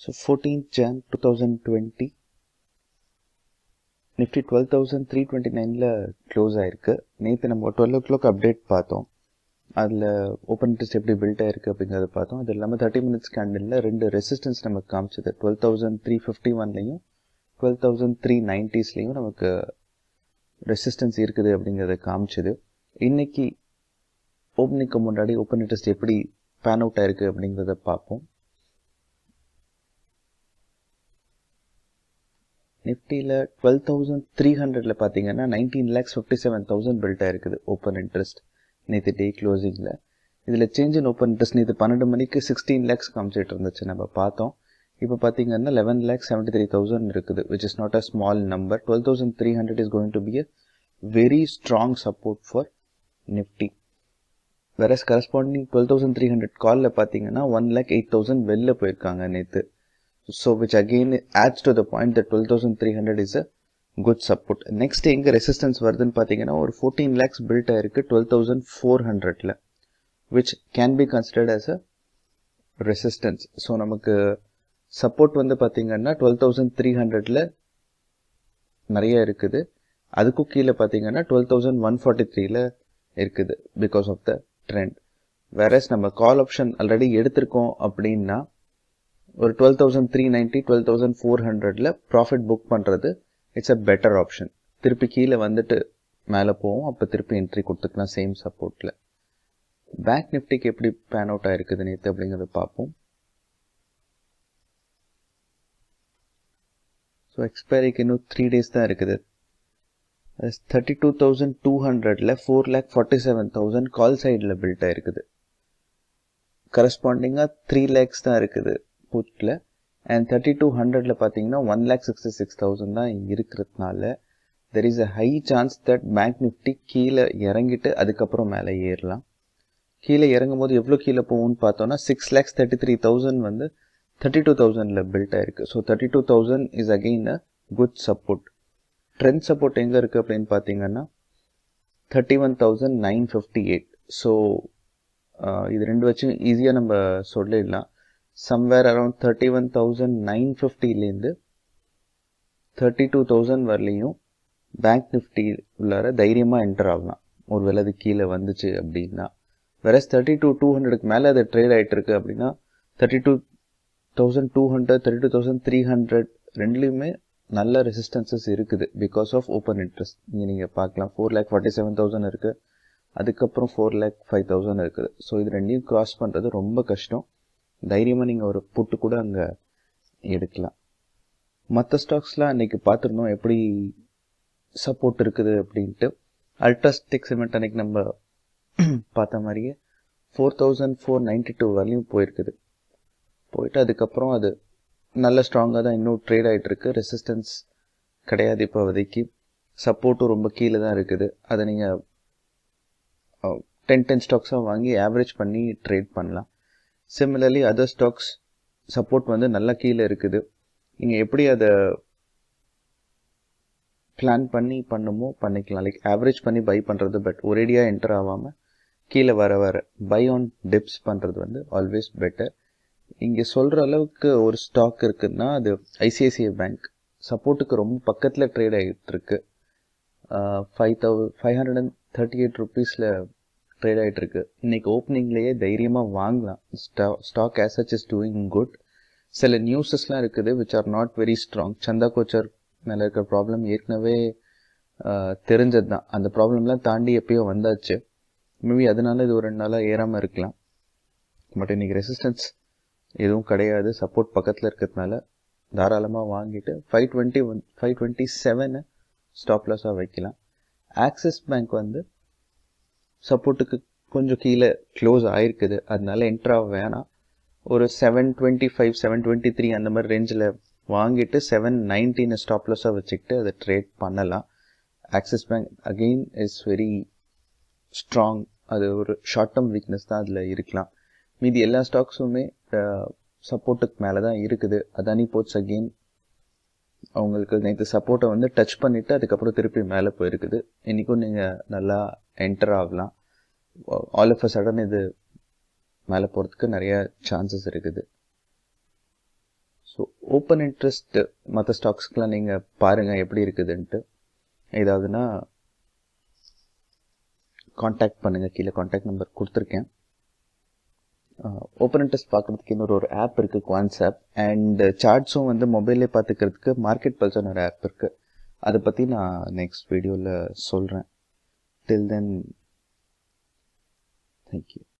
so fourteenth Jan two thousand twenty Nifty twelve thousand three twenty நைனில் close ஆயிருக்கு நேற்று நம்ம டுவெல் ஓ clock update பார்த்தோம் அதில் ஓப்பன் இன்ட்ரெஸ்ட் எப்படி பில்ட் ஆயிருக்கு அப்படிங்கிறத பார்த்தோம் அது இல்லாமல் தேர்ட்டி மினிட்ஸ் கேண்டலில் ரெண்டு ரெசிஸ்டன்ஸ் நமக்கு காமிச்சது டுவெல் தௌசண்ட் த்ரீ ஃபிஃப்டி ஒன்லையும் டுவெல் தௌசண்ட் த்ரீ நைன்ட்டிஸ்லையும் நமக்கு ரெசிஸ்டன்ஸ் இருக்குது அப்படிங்கிறத காமிச்சது இன்னைக்கு ஓப்பனிங்க்கு முன்னாடி ஓப்பன் இன்ட்ரெஸ்ட் எப்படி பேன் அவுட் ஆயிருக்கு அப்படிங்கிறத பார்ப்போம் நிஃப்டியில் டுவெல் தௌசண்ட் த்ரீ ஹண்ட்ரட்ல பார்த்தீங்கன்னா nineteen lakhs fifty seven thousand built ஆயிருக்குது ஓப்பன் இன்ட்ரெஸ்ட் நேற்று டே க்ளோசிங்கில் இதில் சேஞ்ச் இன் ஓப்பன் இன்ட்ரெஸ்ட் நேற்று பன்னெண்டு மணிக்கு சிக்ஸ்டீன் லேக்ஸ் காமிச்சிட்டு இருந்துச்சு நம்ம பார்த்தோம் இப்போ பார்த்தீங்கன்னா eleven lakhs seventy three thousand இருக்குது which is not a small number twelve thousand three hundred is going to be a very strong support for Nifty whereas corresponding twelve thousand three hundred காலில் பார்த்தீங்கன்னா one lakh eight thousand வெளில போயிருக்காங்க நேற்று so which again adds to the point the twelve thousand three hundred is a good support next எங்கே resistance வருதுன்னு பார்த்தீங்கன்னா ஒரு fourteen lakhs build ஆயிருக்கு டுவெல் தௌசண்ட் ஃபோர் ஹண்ட்ரட்ல which can be considered as a resistance so நமக்கு support வந்து பார்த்தீங்கன்னா twelve thousand three ஹண்ட்ரட்ல நிறைய இருக்குது அதுக்கும் கீழே பார்த்தீங்கன்னா டுவெல் தௌசண்ட் ஒன் ஃபார்ட்டி த்ரீல இருக்குது because of the trend whereas நம்ம கால் ஆப்ஷன் ஆல்ரெடி எடுத்திருக்கோம் அப்படின்னா ஒரு twelve thousand three ninety twelve thousand four ஹண்ட்ரட்ல ப்ராஃபிட் புக் பண்ணுறது இட்ஸ் அ பெட்டர் ஆப்ஷன் திருப்பி கீழே வந்துட்டு மேலே போவோம் அப்போ திருப்பி என்ட்ரி கொடுத்துக்கலாம் சேம் சப்போர்ட்டில் பேங்க் நிஃப்டிக்கு எப்படி பேன் அவுட் ஆயிருக்குது நேற்று அப்படிங்கிறத பார்ப்போம் ஸோ எக்ஸ்பைரிக்கு இன்னும் த்ரீ டேஸ் தான் இருக்குது தேர்ட்டி டூ தௌசண்ட் டூ ஹண்ட்ரட்ல four lakh forty seven thousand call சைடில் பில்ட் ஆயிருக்குது கரஸ்பாண்டிங்காக த்ரீ லேக்ஸ் தான் இருக்குது புட்டில் அண்ட் தேர்ட்டி டூ ஹண்ட்ரட்ல பார்த்தீங்கன்னா one lakh sixty six thousand தான் இருக்கிறதுனால there is a high chance that bank Nifty கீழே இறங்கிட்டு அதுக்கப்புறம் மேலே ஏறலாம் கீழே இறங்கும் போது எவ்வளோ கீழே போகும்னு பார்த்தோம்னா six lakhs thirty three thousand வந்து தேர்ட்டி டூ தௌசண்டில் பில்ட் ஆயிருக்கு so thirty two thousand is again a good support trend support எங்கே இருக்குது அப்படின்னு பார்த்தீங்கன்னா thirty one thousand nine fifty eight so இது ரெண்டு வச்சும் ஈஸியாக நம்ம சொல்லிடலாம் somewhere around thirty one thousand nine ஃபிஃப்டிலேருந்து தேர்ட்டி டூ தௌசண்ட் வரலையும் பேங்க் நிஃப்டி உள்ளார தைரியமாக என்டர் ஆகலாம் ஒருவேளை அது கீழே வந்துச்சு அப்படின்னா வேற தேர்ட்டி டூ டூ ஹண்ட்ரடுக்கு மேலே அது ட்ரேட் ஆகிட்டு இருக்கு அப்படின்னா thirty two thousand two hundred thirty two thousand three hundred ரெண்டுலேயுமே நல்ல ரெசிஸ்டன்சஸ் இருக்குது பிகாஸ் ஆஃப் ஓப்பன் இன்ட்ரெஸ்ட் இங்கே நீங்கள் பார்க்கலாம் four lakh forty seven thousand இருக்குது அதுக்கப்புறம் ஃபோர் லேக் ஃபைவ் தௌசண்ட் இருக்குது ஸோ இது ரெண்டையும் கிராஸ் பண்ணுறது ரொம்ப கஷ்டம் தைரியமாக நீங்கள் ஒரு புட்டு கூட அங்கே எடுக்கலாம் மற்ற ஸ்டாக்ஸ்லாம் அன்றைக்கி பார்த்துருந்தோம் எப்படி சப்போர்ட் இருக்குது அப்படின்ட்டு அல்ட்ராஸ்டிக் சிமெண்ட் அன்றைக்கி நம்ம பார்த்த மாதிரியே four thousand four ninety two வரலையும் போயிருக்குது போயிட்டு அதுக்கப்புறம் அது நல்ல ஸ்ட்ராங்காக தான் இன்னும் ட்ரேட் ஆகிட்டு இருக்கு ரெசிஸ்டன்ஸ் கிடையாது இப்போ இப்போதைக்கு சப்போர்ட்டும் ரொம்ப கீழே தான் இருக்குது அதை நீங்கள் டென் டென் ஸ்டாக்ஸாக வாங்கி ஆவரேஜ் பண்ணி ட்ரேட் பண்ணலாம் சிமிலர்லி அதர் ஸ்டாக்ஸ் சப்போர்ட் வந்து நல்லா கீழே இருக்குது நீங்கள் எப்படி அதை பிளான் பண்ணி பண்ணுமோ பண்ணிக்கலாம் லைக் ஆவரேஜ் பண்ணி பை பண்ணுறது பட் ஒரேடியாக என்டர் ஆகாமல் கீழே வர வர பை ஆன் டிப்ஸ் பண்ணுறது வந்து ஆல்வேஸ் பெட்டர் இங்கே சொல்கிற அளவுக்கு ஒரு ஸ்டாக் இருக்குன்னா அது ஐசிஐசிஐ பேங்க் சப்போர்ட்டுக்கு ரொம்ப பக்கத்தில் ட்ரேட் ஆகிட்டு இருக்கு ஃபைவ் தௌ five hundred and thirty eight ருபீஸில் ட்ரேட் ஆகிட்டு இருக்கு இன்னைக்கு ஓப்பனிங்லேயே தைரியமாக வாங்கலாம் ஸ்டா stock as such is doing good சில நியூஸஸ்லாம் இருக்குது which are not very strong Chanda Kochhar மேலே இருக்கிற ப்ராப்ளம் ஏற்கனவே தெரிஞ்சது தான் அந்த ப்ராப்ளம்லாம் தாண்டி எப்பயோ வந்தாச்சு மேபி அதனால இது ஒரு ரெண்டு நாளாக ஏறாமல் இருக்கலாம் பட் இன்னைக்கு ரெசிஸ்டன்ஸ் எதுவும் கிடையாது சப்போர்ட் பக்கத்தில் இருக்கிறதுனால தாராளமாக வாங்கிட்டு five twenty one five twenty செவனை ஸ்டாப் லாஸாக வைக்கலாம் ஆக்சிஸ் பேங்க் வந்து சப்போர்ட்டுக்கு கொஞ்சம் கீழே க்ளோஸ் ஆயிருக்குது அதனால என்ட்ரா வேணாம் ஒரு seven twenty five seven twenty three அந்த மாதிரி ரேஞ்சில் வாங்கிட்டு செவன் நைன்டீன் ஸ்டாப்லஸாக வச்சுக்கிட்டு அதை ட்ரேட் பண்ணலாம் Axis Bank again is very strong அது ஒரு ஷார்ட் டேர்ம் வீக்னஸ் தான் அதில் இருக்கலாம் மீதி எல்லா ஸ்டாக்ஸுமே சப்போர்ட்டுக்கு மேலே தான் இருக்குது அதானி போட்ஸ் அகெயின் அவங்களுக்கு நேற்று சப்போர்ட்டை வந்து டச் பண்ணிவிட்டு அதுக்கப்புறம் திருப்பி மேலே போயிருக்குது இன்றைக்கும் நீங்கள் நல்லா என்டர் ஆகலாம் ஆல் ஆஃப் அ சடன் இது மேலே போகிறதுக்கு நிறைய சான்சஸ் இருக்குது ஸோ ஓப்பன் இன்ட்ரெஸ்ட் மற்ற ஸ்டாக்ஸ்க்கெலாம் நீங்கள் பாருங்கள் எப்படி இருக்குதுன்ட்டு ஏதாவதுன்னா காண்டாக்ட் பண்ணுங்கள் கீழே காண்டாக்ட் நம்பர் கொடுத்துருக்கேன் ஓப்பன் இன்ட்ரெஸ்ட் பார்க்குறதுக்கு இன்னொரு ஒரு ஆப் இருக்குது குவான்ஸ் ஆப் அண்ட் சார்ட்ஸும் வந்து மொபைல்லே பார்த்துக்கிறதுக்கு மார்க்கெட் பல்ஸ்னு ஒரு ஆப் இருக்குது அதை பற்றி நான் நெக்ஸ்ட் வீடியோவில் சொல்கிறேன் டில் தென் தேங்க்யூ